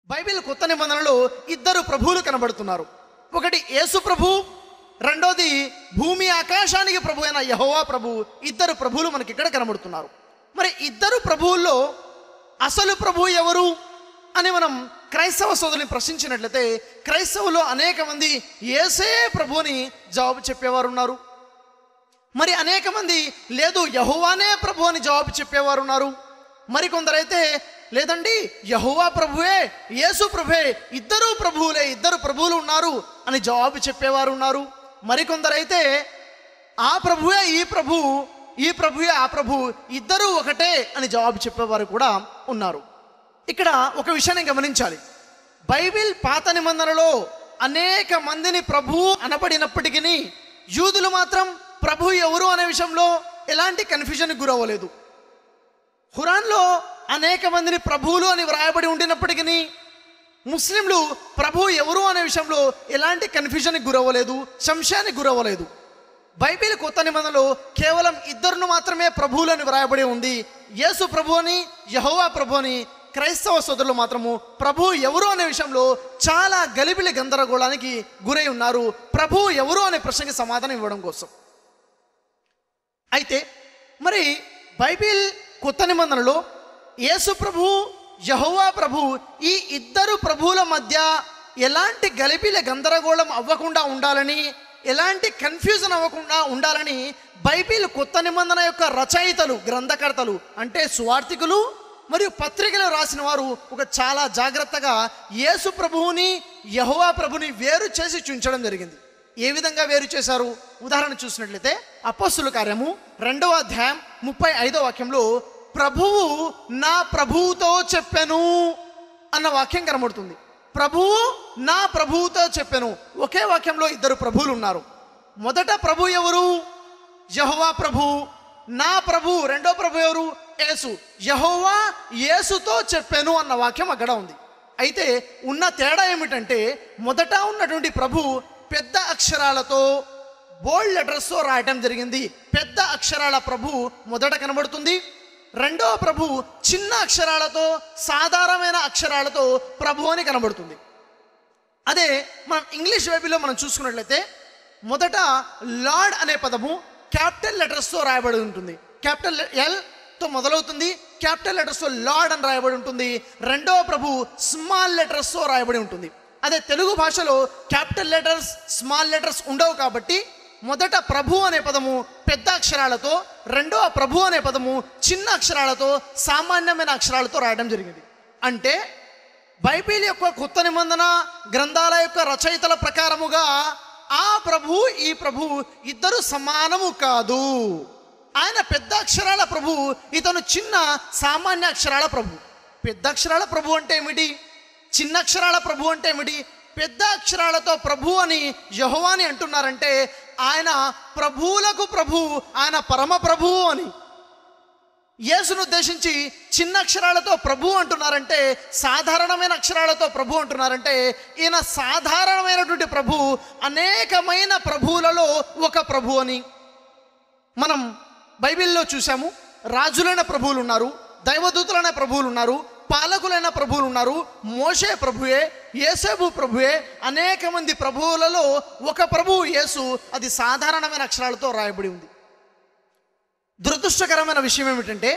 Bible కొత్త నిబంధనలో ఇద్దరు ప్రభువులు కనబడుతున్నారు ఒకటి యేసు ప్రభు రెండోది భూమి ఆకాశానికి ప్రభు అయిన యహోవా ప్రభు ఇద్దరు ప్రభువులు మనకి ఇక్కడ కనబడుతున్నారు మరి ఇద్దరు ప్రభువుల్లో అసలు ప్రభు ఎవరు అని మనం క్రైస్తవ సోదరుని ప్రశ్నించినట్లయితే క్రైస్తవులో అనేక మంది ఏసే ప్రభుని జవాబు చెప్పేవారు ఉన్నారు మరి అనేక మంది లేదు యహోవానే ప్రభు అని జవాబు చెప్పేవారు ఉన్నారు మరికొందరైతే లేదండి యహోవా ప్రభువే యేసు ప్రభువే ఇద్దరు ప్రభువులే ఇద్దరు ప్రభువులు ఉన్నారు అని జవాబు చెప్పేవారు ఉన్నారు మరికొందరైతే ఆ ప్రభువే ఈ ప్రభు ఈ ప్రభువే ఆ ప్రభు ఇద్దరూ ఒకటే అని జవాబు చెప్పేవారు కూడా ఉన్నారు ఇక్కడ ఒక విషయాన్ని గమనించాలి బైబిల్ పాత నిబంధనలో అనేక మందిని ప్రభు అనబడినప్పటికీ యూదులు మాత్రం ప్రభు ఎవరు అనే విషయంలో ఎలాంటి కన్ఫ్యూజన్కి గురవ్వలేదు ఖురాన్లో అనేక మందిని ప్రభువులు అని వ్రాయబడి ఉండినప్పటికీ ముస్లింలు ప్రభు ఎవరు అనే విషయంలో ఎలాంటి కన్ఫ్యూజన్కి గురవ్వలేదు సంశయానికి గురవ్వలేదు బైబిల్ కొత్త నిబంధనలో కేవలం ఇద్దరును మాత్రమే ప్రభువులని వ్రాయబడి ఉంది యేసు ప్రభు అని యహోవా ప్రభు అని క్రైస్తవ సోదరులు మాత్రము ప్రభు ఎవరు అనే విషయంలో చాలా గలిబిలి గందరగోళానికి గురై ఉన్నారు ప్రభు ఎవరు అనే ప్రశ్నకి సమాధానం ఇవ్వడం కోసం అయితే మరి బైబిల్ కొత్త నిబంధనలో యేసు ప్రభు యహోవా ప్రభు ఈ ఇద్దరు ప్రభువుల మధ్య ఎలాంటి గలిబిల గందరగోళం అవ్వకుండా ఉండాలని ఎలాంటి కన్ఫ్యూజన్ అవ్వకుండా ఉండాలని బైబిల్ కొత్త నిబంధన యొక్క రచయితలు గ్రంథకర్తలు అంటే సువార్థికులు మరియు పత్రికలు రాసిన వారు ఒక చాలా జాగ్రత్తగా యేసు ప్రభువుని యహోవా ప్రభుని వేరు చేసి చూంచడం జరిగింది ఏ విధంగా వేరు చేశారు ఉదాహరణ చూసినట్లయితే అపస్సుల కార్యము రెండవ అధ్యాయం ముప్పై ఐదో వాక్యంలో ప్రభువు నా ప్రభువుతో చెప్పెను అన్న వాక్యం కనబడుతుంది ప్రభువు నా ప్రభువుతో చెప్పెను ఒకే వాక్యంలో ఇద్దరు ప్రభువులు ఉన్నారు మొదట ప్రభు ఎవరు యహోవా ప్రభు నా ప్రభు రెండో ప్రభు ఎవరు యేసు యహోవా యేసుతో చెప్పాను అన్న వాక్యం అక్కడ ఉంది అయితే ఉన్న తేడా ఏమిటంటే మొదట ఉన్నటువంటి ప్రభు పెద్ద అక్షరాలతో బోల్డ్ లెటర్స్తో రాయటం జరిగింది పెద్ద అక్షరాల ప్రభు మొదట కనబడుతుంది రెండవ ప్రభు చిన్న అక్షరాలతో సాధారణమైన అక్షరాలతో ప్రభు అని కనబడుతుంది అదే మనం ఇంగ్లీష్ బైబిల్లో మనం చూసుకున్నట్లయితే మొదట లార్డ్ అనే పదము క్యాపిటల్ లెటర్స్తో రాయబడి ఉంటుంది క్యాపిటల్ ఎల్తో మొదలవుతుంది క్యాపిటల్ లెటర్స్తో లార్డ్ అని రాయబడి ఉంటుంది రెండవ ప్రభు స్మాల్ లెటర్స్తో రాయబడి ఉంటుంది అదే తెలుగు భాషలో క్యాపిటల్ లెటర్స్ స్మాల్ లెటర్స్ ఉండవు కాబట్టి మొదట ప్రభు అనే పదము పెద్ద అక్షరాలతో రెండవ ప్రభు అనే పదము చిన్న అక్షరాలతో సామాన్యమైన అక్షరాలతో రాయడం జరిగింది అంటే బైబిల్ యొక్క కొత్త నిబంధన గ్రంథాల యొక్క రచయితల ప్రకారముగా ఆ ప్రభు ఈ ప్రభు ఇద్దరు సమానము కాదు ఆయన పెద్ద అక్షరాల ప్రభు ఇతను చిన్న సామాన్య అక్షరాల ప్రభు పెద్ద అక్షరాల ప్రభు అంటే ఏమిటి చిన్న అక్షరాల ప్రభు అంటే ఏమిటి పెద్ద అక్షరాలతో ప్రభు అని యహోవాని అంటున్నారంటే ఆయన ప్రభువులకు ప్రభు ఆయన పరమ ప్రభువు అని యేసును ఉద్దేశించి చిన్న అక్షరాలతో ప్రభు అంటున్నారంటే సాధారణమైన అక్షరాలతో ప్రభు అంటున్నారంటే ఈయన సాధారణమైనటువంటి ప్రభు అనేకమైన ప్రభువులలో ఒక ప్రభు అని మనం బైబిల్లో చూసాము రాజులైన ప్రభువులు ఉన్నారు దైవదూతులైన ప్రభువులు ఉన్నారు పాలకులైన ప్రభువులు ఉన్నారు మోషే ప్రభువే యేసేబు ప్రభువే అనేక మంది ప్రభువులలో ఒక ప్రభువు యేసు అది సాధారణమైన అక్షరాలతో రాయబడి ఉంది దురదృష్టకరమైన విషయం ఏమిటంటే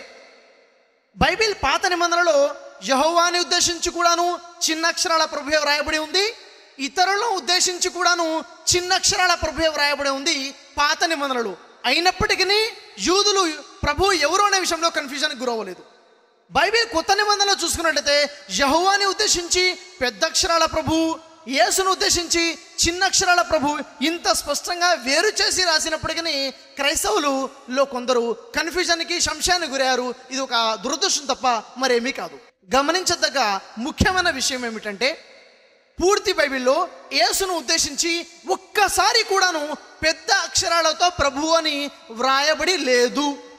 బైబిల్ పాత నిబంధనలో యహోవాని ఉద్దేశించి కూడాను చిన్న అక్షరాల ప్రభువే వ్రాయబడి ఉంది ఇతరులను ఉద్దేశించి కూడాను చిన్న అక్షరాల ప్రభువే వ్రాయబడి ఉంది పాత నిబంధనలు అయినప్పటికీ యూదులు ప్రభు ఎవరు అనే విషయంలో కన్ఫ్యూజన్కి గురవ్వలేదు బైబిల్ కొత్త నిబంధనలో చూసుకున్నట్లయితే యహోవాని ఉద్దేశించి పెద్ద అక్షరాల ప్రభు యేసును ఉద్దేశించి చిన్న అక్షరాల ప్రభు ఇంత స్పష్టంగా వేరు చేసి రాసినప్పటికీ క్రైస్తవులులో కొందరు కన్ఫ్యూజన్కి సంశయానికి గురయ్యారు ఇది ఒక దురదృష్టం తప్ప మరేమీ కాదు గమనించదగ్గ ముఖ్యమైన విషయం ఏమిటంటే పూర్తి బైబిల్లో యేసును ఉద్దేశించి ఒక్కసారి కూడాను పెద్ద అక్షరాలతో ప్రభు అని వ్రాయబడి లేదు